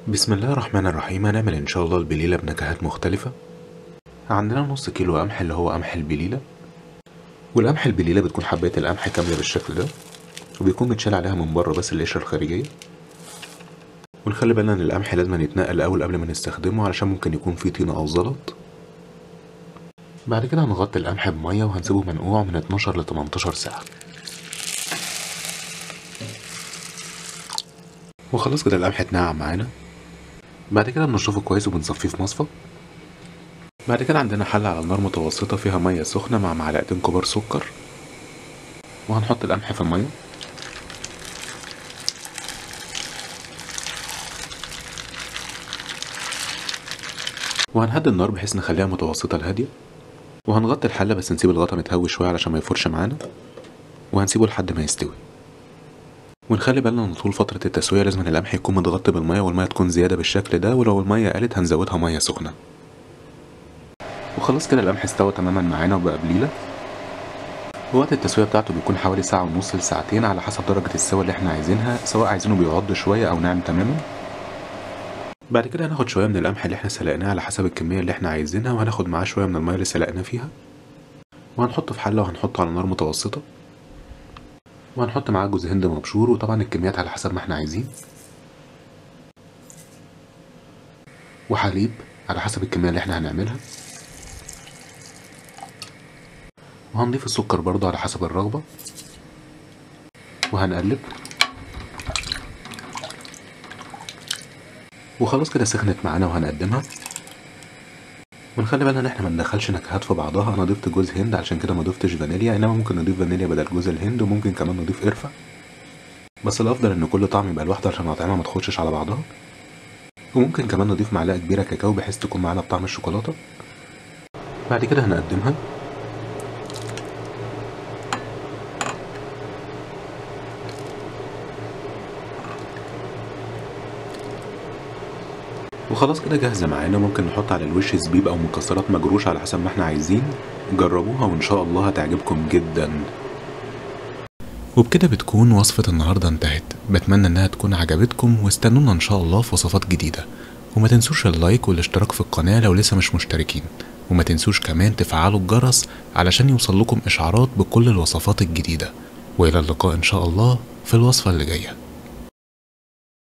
بسم الله الرحمن الرحيم هنعمل ان شاء الله البليلة بنكهات مختلفة عندنا نص كيلو قمح اللي هو قمح البليلة والقمح البليلة بتكون حباية القمح كاملة بالشكل ده وبيكون متشال عليها من بره بس القشرة الخارجية ونخلي بالنا ان القمح لازم يتنقل الاول قبل ما نستخدمه علشان ممكن يكون فيه طينة او زلط بعد كده هنغطي القمح بمية وهنسيبه منقوع من 12 ل 18 ساعة وخلاص كده القمح اتنقع معانا بعد كده بنشطفه كويس وبنصفيه في مصفى بعد كده عندنا حلة على نار متوسطة فيها مية سخنة مع معلقتين كبار سكر وهنحط القمح في المية وهنهدي النار بحيث نخليها متوسطة لهادية وهنغطي الحلة بس نسيب الغطا متهوي شوية علشان ما يفرش معانا وهنسيبه لحد ما يستوي ونخلي بالنا ان طول فترة التسوية لازم القمح يكون متغطي بالمية والمية تكون زيادة بالشكل ده ولو المية قلت هنزودها مية سخنة وخلاص كده القمح استوى تماما معانا وبقى بليلة وقت التسوية بتاعته بيكون حوالي ساعة ونص لساعتين على حسب درجة السوا اللي احنا عايزينها سواء عايزينه بيعض شوية أو ناعم تماما بعد كده هناخد شوية من القمح اللي احنا سلقناه على حسب الكمية اللي احنا عايزينها وهناخد معاه شوية من المية اللي سلقناه فيها وهنحطه في حلة وهنحطه على نار متوسطة وهنحط معاه جوز هند مبشور وطبعا الكميات على حسب ما احنا عايزين وحليب على حسب الكمية اللي احنا هنعملها وهنضيف السكر برضو على حسب الرغبة وهنقلب وخلاص كده سخنت معانا وهنقدمها ونخلي بالنا ان احنا ما ندخلش نكهات في بعضها انا ضفت جوز هند علشان كده ما ضفتش فانيليا انما ممكن نضيف فانيليا بدل جوز الهند وممكن كمان نضيف قرفه بس الافضل ان كل طعم يبقى لوحده عشان الاطعمه ما تخشش على بعضها وممكن كمان نضيف معلقه كبيره كاكاو بحيث تكون معانا بطعم الشوكولاته بعد كده هنقدمها وخلاص كده جاهزة معانا ممكن نحط على الوش زبيب أو مكسرات مجروش على حسب ما احنا عايزين جربوها وإن شاء الله هتعجبكم جدا وبكده بتكون وصفة النهاردة انتهت بتمنى انها تكون عجبتكم واستنونا ان شاء الله في وصفات جديدة وما تنسوش اللايك والاشتراك في القناة لو لسه مش مشتركين وما تنسوش كمان تفعلوا الجرس علشان يوصل لكم اشعارات بكل الوصفات الجديدة والى اللقاء ان شاء الله في الوصفة اللي جايه